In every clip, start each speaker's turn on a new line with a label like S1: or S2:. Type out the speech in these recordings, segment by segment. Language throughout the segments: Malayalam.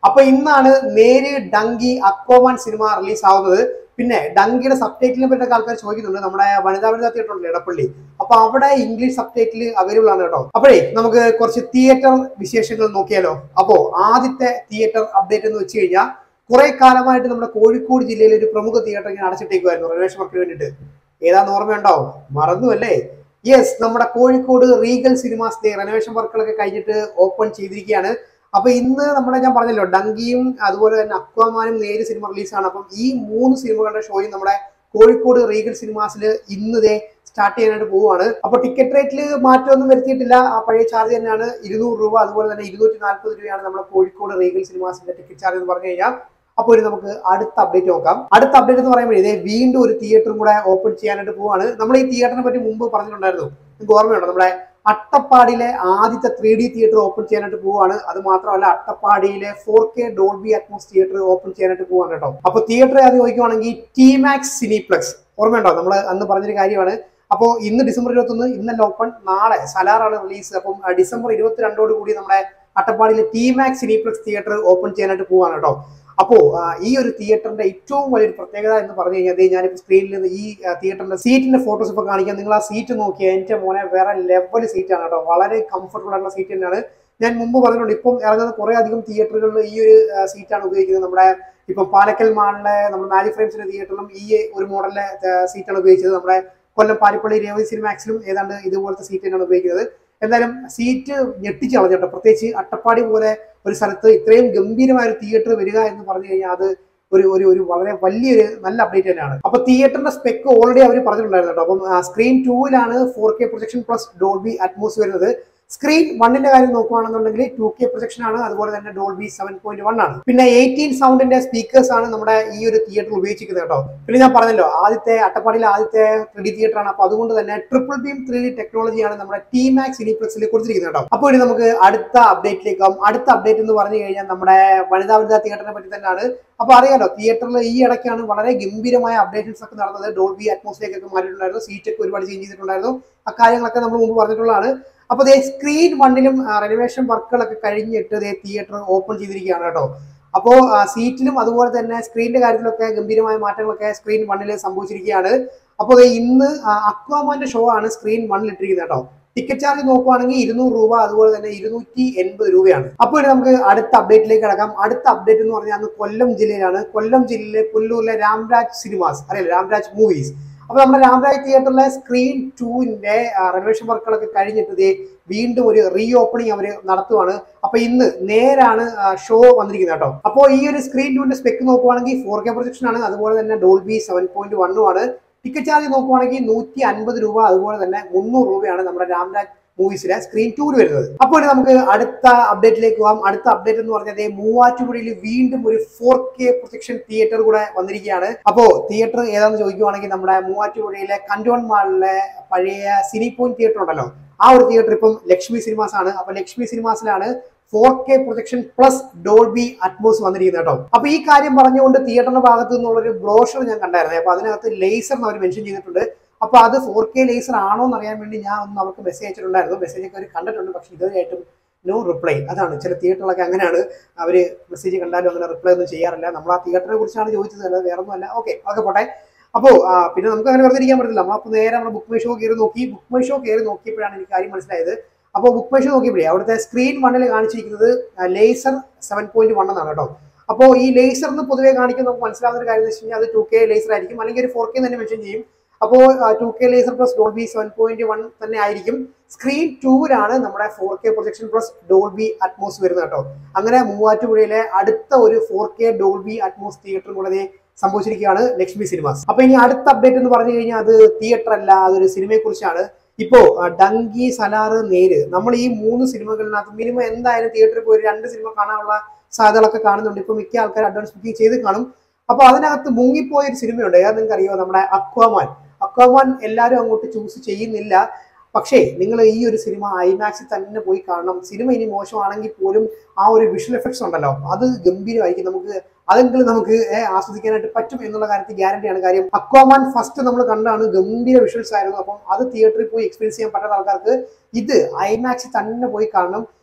S1: അപ്പൊ ഇന്നാണ് നേര് ഡങ്കി അക്വാമാൻ സിനിമ റിലീസ് ആവുന്നത് പിന്നെ ഡങ്കിയുടെ സബ് ടൈറ്റിലിനെ പറ്റി ആൾക്കാർ ചോദിക്കുന്നുണ്ട് നമ്മുടെ വനിതാ വനിതാ തിയേറ്റർ ഉണ്ടല്ലോ ഇടപ്പള്ളി അപ്പൊ അവിടെ ഇംഗ്ലീഷ് സബ് ടൈറ്റിൽ അവൈലബിൾ ആണ് കേട്ടോ അപ്പോഴേ നമുക്ക് കുറച്ച് തിയേറ്റർ വിശേഷങ്ങൾ നോക്കിയാലോ അപ്പോ ആദ്യത്തെ തിയേറ്റർ അപ്ഡേറ്റ് എന്ന് വെച്ച് കഴിഞ്ഞാൽ കുറെ കാലമായിട്ട് നമ്മുടെ കോഴിക്കോട് ജില്ലയിൽ ഒരു പ്രമുഖ തിയേറ്റർ ഇങ്ങനെ അടച്ചിട്ടേക്കുമായിരുന്നു റിനോവേഷൻ വർക്കിന് വേണ്ടിയിട്ട് ഏതാന്ന് ഓർമ്മയുണ്ടാവും മറന്നു അല്ലേ യെസ് നമ്മുടെ കോഴിക്കോട് റീഗൽ സിനിമാസിന്റെ റെനോവേഷൻ വർക്കുകളൊക്കെ കഴിഞ്ഞിട്ട് ഓപ്പൺ ചെയ്തിരിക്കുകയാണ് അപ്പൊ ഇന്ന് നമ്മുടെ ഞാൻ പറഞ്ഞല്ലോ ഡങ്കിയും അതുപോലെ തന്നെ അക്വാമാനും നേര് സിനിമ റിലീസാണ് അപ്പം ഈ മൂന്ന് സിനിമകളുടെ ഷോയും നമ്മുടെ കോഴിക്കോട് റീഗൽ സിനിമാസിൽ ഇന്ന് ദേ സ്റ്റാർട്ട് ചെയ്യാനായിട്ട് പോവുകയാണ് അപ്പൊ ടിക്കറ്റ് റേറ്റിൽ മാറ്റമൊന്നും വരുത്തിയിട്ടില്ല ആ പഴയ ചാർജ് തന്നെയാണ് ഇരുന്നൂറ് രൂപ അതുപോലെ തന്നെ ഇരുന്നൂറ്റി നാൽപ്പത് രൂപയാണ് നമ്മുടെ കോഴിക്കോട് റീഗൽ സിനിമാസിന്റെ ടിക്കറ്റ് ചാർജ് എന്ന് പറഞ്ഞു കഴിഞ്ഞാൽ അപ്പോൾ ഇനി നമുക്ക് അടുത്ത അപ്ഡേറ്റ് നോക്കാം അടുത്ത അപ്ഡേറ്റ് എന്ന് പറയുമ്പോൾ ഇതേ വീണ്ടും ഒരു തിയേറ്ററും കൂടെ ഓപ്പൺ ചെയ്യാനായിട്ട് പോവാണ് നമ്മൾ ഈ തിയേറ്ററിനെ പറ്റി മുമ്പ് പറഞ്ഞിട്ടുണ്ടായിരുന്നു നിങ്ങൾക്ക് ഓർമ്മയുണ്ടോ നമ്മുടെ അട്ടപ്പാടിയിലെ ആദ്യത്തെ ത്രീ ഡി തിയേറ്റർ ഓപ്പൺ ചെയ്യാനായിട്ട് പോവാണ് അത് മാത്രമല്ല അട്ടപ്പാടിയിലെ four K Dolby Atmos theatre open ചെയ്യാനായിട്ട് പോവാണ് കേട്ടോ അപ്പൊ തിയേറ്റർ അത് ചോദിക്കുവാണെങ്കിൽ ടിമാക്സ് സിനിപ്ലക്സ് ഓർമ്മയുണ്ടോ നമ്മൾ അന്ന് പറഞ്ഞൊരു കാര്യമാണ് അപ്പോൾ ഇന്ന് ഡിസംബർ ഇരുപത്തൊന്ന് ഇന്നല്ല ഓപ്പൺ നാളെ സലാറാണ് റിലീസ് അപ്പം ആ, ഡിസംബർ ഇരുപത്തിരണ്ടോട് കൂടി നമ്മുടെ അട്ടപ്പാടിയിലെ ടിമാക്സ് സിനിപ്ലക്സ് തിയേറ്റർ ഓപ്പൺ ചെയ്യാനായിട്ട് പോവാണ് കേട്ടോ അപ്പോ ആ, ഈ ഒരു തിയേറ്ററിന്റെ ഏറ്റവും വലിയൊരു പ്രത്യേകത എന്ന് പറഞ്ഞു കഴിഞ്ഞാൽ ദേ ഞാനിപ്പോൾ സ്ക്രീനിൽ നിന്ന് ഈ ആ, തിയേറ്ററിന്റെ സീറ്റിന്റെ ഫോട്ടോസ് ഇപ്പോൾ കാണിക്കാം നിങ്ങൾ ആ സീറ്റ് നോക്കിയാൽ എന്റെ മോനെ വേറെ ലെവൽ സീറ്റാണ് കേട്ടോ വളരെ കംഫർട്ടബിൾ ആയിട്ടുള്ള സീറ്റ് തന്നെയാണ് ഞാൻ മുമ്പ് പറഞ്ഞിട്ടുണ്ട് ഇപ്പം ഇറങ്ങുന്ന കുറെ അധികം തിയേറ്ററുകളിൽ ഈ ഒരു ആ, സീറ്റാണ് ഉപയോഗിക്കുന്നത് നമ്മുടെ ഇപ്പം പാലക്കൽ മാളിലെ നമ്മുടെ മാജിക് ഫ്രെയിംസിന്റെ തിയേറ്ററിലും ഈ ഒരു മോഡലിലെ ആ, സീറ്റാണ് ഉപയോഗിച്ചത് നമ്മുടെ കൊല്ലം പാരിപ്പള്ളി രേവതി സിനിമാക്സിലും ഏതാണ്ട് ഇതുപോലത്തെ സീറ്റ് തന്നെയാണ് ഉപയോഗിക്കുന്നത് എന്തായാലും സീറ്റ് ഞെട്ടിച്ച് കളഞ്ഞിട്ടോ പ്രത്യേകിച്ച് അട്ടപ്പാടി പോലെ ഒരു സ്ഥലത്ത് ഇത്രയും ഗംഭീരമായ ഒരു തിയേറ്റർ വരിക എന്ന് പറഞ്ഞു കഴിഞ്ഞാൽ അത് ഒരു ഒരു ഒരു വളരെ വലിയൊരു നല്ല അപ്ഡേറ്റ് തന്നെയാണ് അപ്പൊ തിയേറ്ററിന്റെ സ്പെക്ക് ഓൾറെഡി അവർ പറഞ്ഞിട്ടുണ്ടായിരുന്നു കേട്ടോ അപ്പം സ്ക്രീൻ ടൂവിലാണ് four K projection plus Dolby Atmos വരുന്നത് സ്ക്രീൻ വണ്ണിന്റെ കാര്യം നോക്കുകയാണെന്നുണ്ടെങ്കിൽ ടു കെ പ്രൊജക്ഷൻ ആണ് അതുപോലെ തന്നെ ഡോൾബി സെവൻ പോയിന്റ് വൺ ആണ് പിന്നെ എയ്റ്റീൻ സൗണ്ടിന്റെ സ്പീക്കേഴ്സ് ആണ് നമ്മുടെ ഈ ഒരു തിയേറ്റർ ഉപയോഗിച്ചിരിക്കുന്നത് കേട്ടോ പിന്നെ ഞാൻ പറഞ്ഞല്ലോ ആദ്യത്തെ അട്ടപ്പാടിയിലെ ആദ്യത്തെ ത്രീ ഡി തിയേറ്റർ ആണ് അപ്പൊ അതുകൊണ്ട് തന്നെ ട്രിപ്പിൾ ബീം ത്രീ ഡി ടെക്നോളജിയാണ് നമ്മുടെ ടി മാക്സ് ഇനിപ്ലക്സിൽ കൊടുത്തിരിക്കുന്നത് കേട്ടോ അപ്പോൾ ഇനി നമുക്ക് അടുത്ത അപ്ഡേറ്റിലേക്ക് ആവും അടുത്ത അപ്ഡേറ്റ് എന്ന് പറഞ്ഞു കഴിഞ്ഞാൽ നമ്മുടെ വനിതാ വനിതാ തിയേറ്ററിനെ പറ്റി തന്നെയാണ് അപ്പൊ അറിയാലോ തിയേറ്ററിൽ ഈ ഇടയ്ക്കാണ് വളരെ ഗംഭീരമായ അപ്ഡേഷൻസ് ഒക്കെ നടന്നത് ഡോൾബി അറ്റ്മോസ്ഫിയർക്ക് മാറ്റിയിട്ടുണ്ടായിരുന്നു സീറ്റ് ഒക്കെ ഒരുപാട് ചേഞ്ച് ചെയ്തിട്ടുണ്ടായിരുന്നു അക്കാര്യങ്ങളൊക്കെ നമ്മൾ മുമ്പ് പറഞ്ഞിട്ടുള്ളതാണ് അപ്പൊ ദേ സ്ക്രീൻ വണ്ണിലും റെനോവേഷൻ വർക്കുകളൊക്കെ കഴിഞ്ഞിട്ട് ദേ തിയേറ്റർ ഓപ്പൺ ചെയ്തിരിക്കുകയാണ് കേട്ടോ അപ്പോൾ സീറ്റിലും അതുപോലെ തന്നെ സ്ക്രീനിന്റെ കാര്യത്തിലൊക്കെ ഗംഭീരമായ മാറ്റങ്ങളൊക്കെ സ്ക്രീൻ വണ്ണിൽ സംഭവിച്ചിരിക്കുകയാണ് അപ്പോൾ ഇന്ന് അക്വാമാന്റെ ഷോ ആണ് സ്ക്രീൻ വണ്ണിൽ ഇട്ടിരിക്കുന്നത് കേട്ടോ ടിക്കറ്റ് ചാർജ് നോക്കുവാണെങ്കിൽ ഇരുന്നൂറ് രൂപ അതുപോലെ തന്നെ ഇരുന്നൂറ്റി എൺപത് രൂപയാണ് അപ്പോൾ ഇനി നമുക്ക് അടുത്ത അപ്ഡേറ്റിലേക്ക് കിടക്കാം അടുത്ത അപ്ഡേറ്റ് എന്ന് പറഞ്ഞാൽ അന്ന് കൊല്ലം ജില്ലയിലാണ് കൊല്ലം ജില്ലയിലെ പുല്ലൂരിലെ രാംരാജ് സിനിമാസ് അറിയില്ല രാംരാജ് മൂവീസ് അപ്പൊ നമ്മുടെ രാംരാജ് തിയേറ്ററിലെ സ്ക്രീൻ ടൂവിന്റെ റെനോവേഷൻ വർക്കുകളൊക്കെ കഴിഞ്ഞിട്ട് ദേ വീണ്ടും ഒരു റീ ഓപ്പണിംഗ് അവർ നടത്തുവാണ് അപ്പൊ ഇന്ന് നേരാണ് ഷോ വന്നിരിക്കുന്നത് കേട്ടോ അപ്പോൾ ഈ ഒരു സ്ക്രീൻ ടൂവിന്റെ സ്പെക്ക് നോക്കുവാണെങ്കിൽ ഫോർ കെ പ്രൊജക്ഷൻ ആണ് അതുപോലെ തന്നെ ഡോൾബി സെവൻ പോയിന്റ് വണ്ണും ആണ് ടിക്കറ്റ് ചാർജ് നോക്കുവാണെങ്കിൽ നൂറ്റി അൻപത് രൂപ അതുപോലെ തന്നെ മുന്നൂറ് രൂപയാണ് നമ്മുടെ രാംരാജ് മൂവീസിലെ സ്ക്രീൻ ടൂർ വരുന്നത് അപ്പോൾ ഇനി നമുക്ക് അടുത്ത അപ്ഡേറ്റിലേക്ക് പോകാം അടുത്ത അപ്ഡേറ്റ് എന്ന് പറഞ്ഞാൽ ദേ മൂവാറ്റുപുഴയിൽ വീണ്ടും ഒരു ഫോർ കെ പ്രൊജക്ഷൻ തിയേറ്റർ കൂടെ വന്നിരിക്കുകയാണ് അപ്പോ തിയേറ്റർ ഏതാണെന്ന് ചോദിക്കുവാണെങ്കിൽ നമ്മുടെ മൂവാറ്റുപുഴയിലെ കണ്ടോൺ മാളിലെ പഴയ സിനി പോയിന്റ് തിയേറ്റർ ഉണ്ടല്ലോ ആ ഒരു തിയേറ്റർ ഇപ്പം ലക്ഷ്മി സിനിമാസ് ആണ് അപ്പൊ ലക്ഷ്മി സിനിമാസിലാണ് four K projection plus Dolby Atmos വന്നിരിക്കുന്നത് കേട്ടോ അപ്പൊ ഈ കാര്യം പറഞ്ഞുകൊണ്ട് തിയേറ്ററിന്റെ ഭാഗത്തു നിന്നുള്ള ഒരു ബ്രോഷർ ഞാൻ കണ്ടായിരുന്നു അപ്പൊ അതിനകത്ത് ലേസർ എന്ന് അവർ മെൻഷൻ ചെയ്തിട്ടുണ്ട് അപ്പൊ അത് ഫോർ കെ ലേസർ ആണോ എന്ന് അറിയാൻ വേണ്ടി ഞാൻ ഒന്ന് അവർക്ക് മെസ്സേജ് അയച്ചിട്ടുണ്ടായിരുന്നു മെസ്സേജ് ഒക്കെ അവർ കണ്ടിട്ടുണ്ട് പക്ഷെ ഇതുവരെയായിട്ടും നോ റിപ്ലൈ അതാണ് ചില തിയേറ്ററിലൊക്കെ അങ്ങനെയാണ് അവർ മെസ്സേജ് കണ്ടാലും അങ്ങനെ റിപ്ലൈ ഒന്നും ചെയ്യാറില്ല നമ്മൾ ആ തിയേറ്ററിനെ കുറിച്ചാണ് ചോദിച്ചത് അല്ലാതെ വേറെ ഒന്നുമല്ല ഓക്കെ അതൊക്കെ പോട്ടെ അപ്പോൾ പിന്നെ നമുക്ക് അങ്ങനെ വെറുതെ ഇരിക്കാൻ പറ്റില്ല നമ്മളപ്പോൾ നേരെ നമ്മുടെ ബുക്ക് മൈ ഷോ കയറി നോക്കി ബുക്ക് മൈ ഷോ കയറി നോക്കിയപ്പോഴാണ് എനിക്ക് കാര്യം മനസ്സിലായത് അപ്പോൾ ബുക്ക് മൈ ഷോ നോക്കിയപ്പോഴേ അവിടുത്തെ സ്ക്രീൻ വണ്ണിൽ കാണിച്ചിരിക്കുന്നത് ലേസർ സെവൻ പോയിന്റ് വൺ എന്നാണ് കേട്ടോ അപ്പോൾ ഈ ലേസർ എന്ന് പൊതുവേ കാണിക്കുന്ന നമുക്ക് മനസ്സിലാവുന്ന ഒരു കാര്യം എന്ന് വെച്ച് കഴിഞ്ഞാൽ അത് ടു കെ ലേസർ ആയിരിക്കും അല്ലെങ്കിൽ ഒരു ഫോർ കെ തന്നെ മെൻഷൻ ചെയ്യും അപ്പോൾ two K laser plus Dolby seven point one തന്നെ ആയിരിക്കും സ്ക്രീൻ ടൂവിലാണ് നമ്മുടെ four K projection plus Dolby Atmos വരുന്നത് കേട്ടോ അങ്ങനെ മൂവാറ്റുപുഴയിലെ അടുത്ത ഒരു four K Dolby Atmos theatre കൂടെ സംഭവിച്ചിരിക്കുകയാണ് ലക്ഷ്മി സിനിമാസ് അപ്പൊ ഇനി അടുത്ത അപ്ഡേറ്റ് എന്ന് പറഞ്ഞു കഴിഞ്ഞാൽ അത് തിയേറ്റർ അല്ല അതൊരു സിനിമയെ കുറിച്ചാണ് ഇപ്പോ ആ, ഡങ്കി സലാറ് നേര് നമ്മൾ ഈ മൂന്ന് സിനിമകളിനകത്ത് മിനിമം എന്തായാലും തിയേറ്ററിൽ പോയി ഒരു രണ്ട് സിനിമ കാണാനുള്ള സാധ്യതകളൊക്കെ കാണുന്നുണ്ട് ഇപ്പൊ മിക്ക ആൾക്കാർ അഡ്വാൻസ് ബുക്കിംഗ് ചെയ്ത് കാണും അപ്പൊ അതിനകത്ത് മുങ്ങിപ്പോയ ഒരു സിനിമയുണ്ട് ഏതാ നിങ്ങൾക്ക് അറിയോ നമ്മുടെ അക്വാമാൻ അക്വാമാൻ എല്ലാവരും അങ്ങോട്ട് ചൂസ് ചെയ്യുന്നില്ല പക്ഷേ നിങ്ങൾ ഈ ഒരു സിനിമ ഐമാക്സിൽ തന്നെ പോയി കാണണം സിനിമ ഇനി മോശമാണെങ്കിൽ പോലും ആ ഒരു വിഷ്വൽ എഫക്ട്സ് ഉണ്ടല്ലോ അത് ഗംഭീരമായിരിക്കും നമുക്ക് അതെങ്കിലും നമുക്ക് ഏ, ആസ്വദിക്കാനായിട്ട് പറ്റും എന്നുള്ള കാര്യത്തിൽ ഗ്യാരണ്ടിയാണ് കാര്യം അക്വാമാൻ ഫസ്റ്റ് നമ്മൾ കണ്ടാണ് ഗംഭീര വിഷ്വൽസ് ആയിരുന്നു അപ്പം അത് തിയേറ്ററിൽ പോയി എക്സ്പീരിയൻസ് ചെയ്യാൻ പറ്റാത്ത ആൾക്കാർക്ക് ഇത് ഐമാക്സിൽ തന്നെ പോയി കാണണം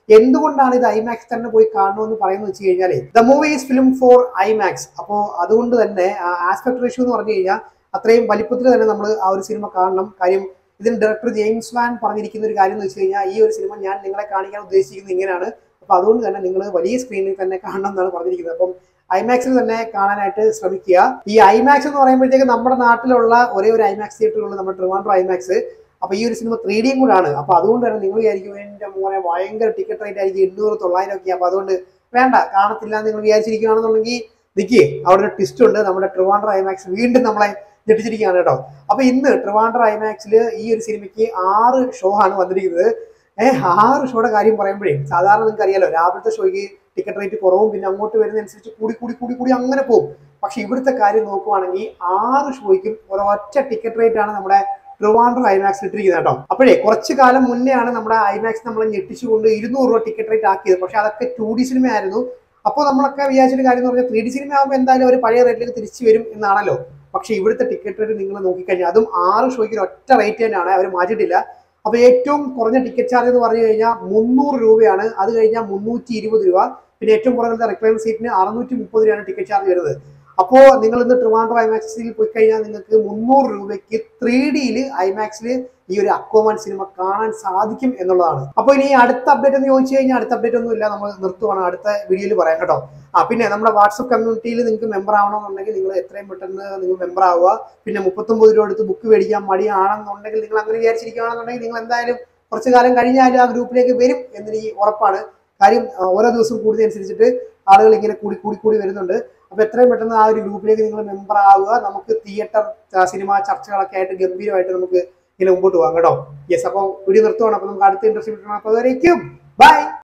S1: എന്തുകൊണ്ടാണ് ഇത് ഐമാക്സ് തന്നെ പോയി കാണണമെന്ന് പറയുന്നത് വെച്ച് കഴിഞ്ഞാൽ the movie is film for IMAX അപ്പോൾ അതുകൊണ്ട് തന്നെ ആസ്പെക്ട് റേഷ്യോ എന്ന് പറഞ്ഞു കഴിഞ്ഞാൽ അത്രയും വലിപ്പത്തിൽ തന്നെ നമ്മൾ ആ ഒരു സിനിമ കാണണം കാര്യം ഇതിന് ഡയറക്ടർ ജെയിംസ് വാൻ പറഞ്ഞിരിക്കുന്ന ഒരു കാര്യം എന്ന് വെച്ച് കഴിഞ്ഞാൽ ഈ ഒരു സിനിമ ഞാൻ നിങ്ങളെ കാണിക്കാൻ ഉദ്ദേശിക്കുന്നത് ഇങ്ങനെയാണ് അപ്പൊ അതുകൊണ്ട് തന്നെ നിങ്ങൾ വലിയ സ്ക്രീനിൽ തന്നെ കാണണം എന്നാണ് പറഞ്ഞിരിക്കുന്നത് അപ്പം ഐമാക്സിൽ തന്നെ കാണാനായിട്ട് ശ്രമിക്കുക ഈ ഐമാക്സ് എന്ന് പറയുമ്പോഴത്തേക്ക് നമ്മുടെ നാട്ടിലുള്ള ഒരേ ഒരു ഐമാക്സ് തിയേറ്ററുള്ള നമ്മുടെ ട്രിവാൻഡ്രോ ഐമാക്സ് അപ്പൊ ഈ ഒരു സിനിമ ത്രീ ഡിയും കൂടാണ് അപ്പൊ അതുകൊണ്ട് തന്നെ നിങ്ങൾ വിചാരിക്കും എന്റെ മോനെ ഭയങ്കര ടിക്കറ്റ് റേറ്റ് ആയിരിക്കും എണ്ണൂറ് തൊള്ളായിരം ഒക്കെ അപ്പൊ അതുകൊണ്ട് വേണ്ട കാണത്തില്ല എന്ന് നിങ്ങൾ വിചാരിച്ചിരിക്കുകയാണെന്നുണ്ടെങ്കിൽ നിൽക്കേ അവിടെ ഒരു ട്വിസ്റ്റ് ഉണ്ട് നമ്മുടെ ട്രിവാൻഡ്രോ ഐമാക്സ് വീണ്ടും നമ്മളെ ഞെട്ടിച്ചിരിക്കുകയാണ് കേട്ടോ അപ്പൊ ഇന്ന് ട്രിവാൻഡ്രോ ഐമാക്സിൽ ഈ ഒരു സിനിമയ്ക്ക് ആറ് ഷോ ആണ് വന്നിരിക്കുന്നത് ഏഹ് ആറ് ഷോയുടെ കാര്യം പറയുമ്പോഴേ സാധാരണ നിങ്ങൾക്ക് അറിയാലോ രാവിലത്തെ ഷോയ്ക്ക് ടിക്കറ്റ് റേറ്റ് കുറവും പിന്നെ അങ്ങോട്ട് വരുന്നതനുസരിച്ച് കൂടി കൂടി കൂടി കൂടി അങ്ങനെ പോകും പക്ഷെ ഇവിടുത്തെ കാര്യം നോക്കുവാണെങ്കിൽ ആറ് ഷോയ്ക്കും ഒരൊറ്റ ടിക്കറ്റ് റേറ്റ് ആണ് നമ്മുടെ ട്രിവാൻഡ്രോ ഐമാക്സ് ഇട്ടിരിക്കുന്നത് കേട്ടോ അപ്പോഴേ കുറച്ച് കാലം മുന്നേ ആണ് നമ്മുടെ ഐമാക്സ് നമ്മളെ ഞെട്ടിച്ചുകൊണ്ട് ഇരുന്നൂറ് രൂപ ടിക്കറ്റ് റേറ്റ് ആക്കിയത് പക്ഷെ അതൊക്കെ ടു ഡി സിനിമ ആയിരുന്നു അപ്പോൾ നമ്മളൊക്കെ വിചാരിച്ചൊരു കാര്യം എന്ന് പറഞ്ഞാൽ ത്രീ ഡി സിനിമ ആകുമ്പോൾ എന്തായാലും ഒരു പഴയ റേറ്റിലേക്ക് തിരിച്ചു വരും എന്നാണല്ലോ പക്ഷെ ഇവിടുത്തെ ടിക്കറ്റ് റേറ്റ് നിങ്ങൾ നോക്കിക്കഴിഞ്ഞാൽ അതും ആറ് ഷോയ്ക്ക് ഒറ്റ റേറ്റ് തന്നെയാണ് അവർ മാറ്റിയിട്ടില്ല അപ്പൊ ഏറ്റവും കുറഞ്ഞ ടിക്കറ്റ് ചാർജ് എന്ന് പറഞ്ഞു കഴിഞ്ഞാൽ മുന്നൂറ് രൂപയാണ് അത് കഴിഞ്ഞാൽ മുന്നൂറ്റി ഇരുപത് രൂപ പിന്നെ ഏറ്റവും കുറഞ്ഞ റിക്ലൈൻ സീറ്റിന് അറുന്നൂറ്റി മുപ്പത് രൂപയാണ് ടിക്കറ്റ് ചാർജ് വരുന്നത് അപ്പോ നിങ്ങൾ ഇന്ന് ട്രിവാൻഡ്രോ ഐമാക്സിൽ പോയി കഴിഞ്ഞാൽ നിങ്ങൾക്ക് മുന്നൂറ് രൂപയ്ക്ക് ത്രീ ഡിയിൽ ഐമാക്സിൽ ഈ ഒരു അക്വമാൻ സിനിമ കാണാൻ സാധിക്കും എന്നുള്ളതാണ് അപ്പൊ ഇനി അടുത്ത അപ്ഡേറ്റ് എന്ന് ചോദിച്ചു കഴിഞ്ഞാൽ അടുത്ത അപ്ഡേറ്റ് ഒന്നും ഇല്ല നമ്മൾ നിർത്തുവാണ് അടുത്ത വീഡിയോയിൽ പറയാം കേട്ടോ ആ പിന്നെ നമ്മുടെ വാട്സപ്പ് കമ്മ്യൂണിറ്റിയിൽ നിങ്ങൾക്ക് മെമ്പർ ആവണമെന്നുണ്ടെങ്കിൽ നിങ്ങൾ എത്രയും പെട്ടെന്ന് നിങ്ങൾ മെമ്പർ ആവുക പിന്നെ മുപ്പത്തൊമ്പത് രൂപ എടുത്ത് ബുക്ക് മേടിക്കാൻ മടിയാണെന്നുണ്ടെങ്കിൽ നിങ്ങൾ അങ്ങനെ വിചാരിച്ചിരിക്കുകയാണെന്നുണ്ടെങ്കിൽ നിങ്ങൾ എന്തായാലും കുറച്ചു കാലം കഴിഞ്ഞാലും ആ ഗ്രൂപ്പിലേക്ക് വരും എന്നെനിക്ക് ഉറപ്പാണ് കാര്യം ആ, ഓരോ ദിവസം കൂടുന്നതനുസരിച്ചിട്ട് ആളുകൾ ഇങ്ങനെ കൂടി കൂടി കൂടി വരുന്നുണ്ട് അപ്പൊ എത്രയും പെട്ടെന്ന് ആ ഒരു ഗ്രൂപ്പിലേക്ക് നിങ്ങൾ മെമ്പർ ആവുക നമുക്ക് തിയേറ്റർ സിനിമ ചർച്ചകളൊക്കെ ആയിട്ട് ഗംഭീരമായിട്ട് നമുക്ക് ഇങ്ങനെ മുമ്പോട്ട് പോകാം കേട്ടോ യെസ് അപ്പോൾ വീഡിയോ നിർത്തുവാണ് അപ്പൊ നമുക്ക് അടുത്ത ഇൻട്രസ്റ്റ് അപ്പോൾ അതുവരേക്കും ബൈ